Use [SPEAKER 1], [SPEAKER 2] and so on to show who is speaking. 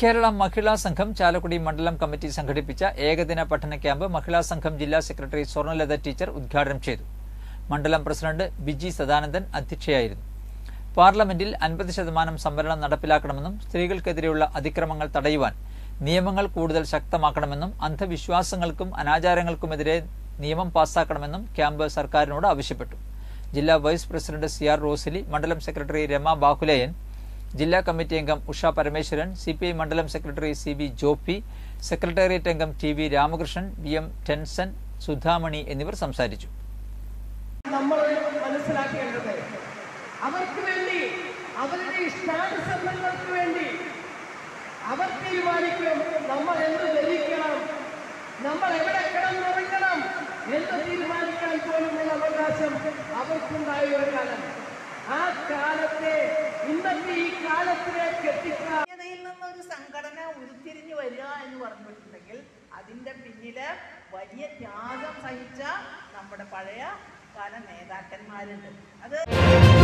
[SPEAKER 1] കേരള മഹിളാ സംഘം ചാലക്കുടി മണ്ഡലം കമ്മിറ്റി സംഘടിപ്പിച്ച ഏകദിന പഠന ക്യാമ്പ് മഹിളാ സംഘം ജില്ലാ സെക്രട്ടറി സ്വർണലത ടീച്ചർ ഉദ്ഘാടനം ചെയ്തു മണ്ഡലം പ്രസിഡന്റ് ബിജി സദാനന്ദൻ അധ്യക്ഷയായിരുന്നു പാർലമെന്റിൽ അൻപത് ശതമാനം സംവരണം നടപ്പിലാക്കണമെന്നും സ്ത്രീകൾക്കെതിരെയുള്ള അതിക്രമങ്ങൾ തടയുവാൻ നിയമങ്ങൾ കൂടുതൽ ശക്തമാക്കണമെന്നും അന്ധവിശ്വാസങ്ങൾക്കും അനാചാരങ്ങൾക്കുമെതിരെ നിയമം പാസാക്കണമെന്നും ക്യാമ്പ് സർക്കാരിനോട് ആവശ്യപ്പെട്ടു ജില്ലാ vice president C R Rosili മണ്ഡലം സെക്രട്ടറി രമ ബാഹുലയൻ ജില്ലാ കമ്മിറ്റി അംഗം Usha Parameswaran C P I മണ്ഡലം secretary C B Joppy secretariat അംഗം T V Ramakrishnan V M Tenson Sudhamani എന്നിവർ സംസാരിച്ചു
[SPEAKER 2] നമ്മൾ മനസ്സിലാക്കേണ്ടത് അവർക്ക് വേണ്ടി അവരുടെ ഇഷ്ടാനുസരണങ്ങൾക്ക് വേണ്ടി അവർ തീരുമാനിക്കും നമ്മൾ എന്ത് ധരിക്കണം നമ്മൾ എവിടെ കിടന്നുറങ്ങണം എന്ന് തീരുമാനിക്കാൻ പോലുമുള്ള അവകാശം അവർക്കുണ്ടായ ഒരു കാലം ആ കാലത്തെ ഇന്നത്തെ ഈ കാലത്തിലേക്ക് എത്തിക്കാൻ
[SPEAKER 3] യിൽ നിന്നൊരു സംഘടന ഉരുത്തിരിഞ്ഞു വരിക എന്ന് പറഞ്ഞിട്ടുണ്ടെങ്കിൽ അതിൻ്റെ പിന്നില് വലിയ ത്യാഗം സഹിച്ച നമ്മുടെ പഴയ കാല നേതാക്കന്മാരുണ്ട് അത്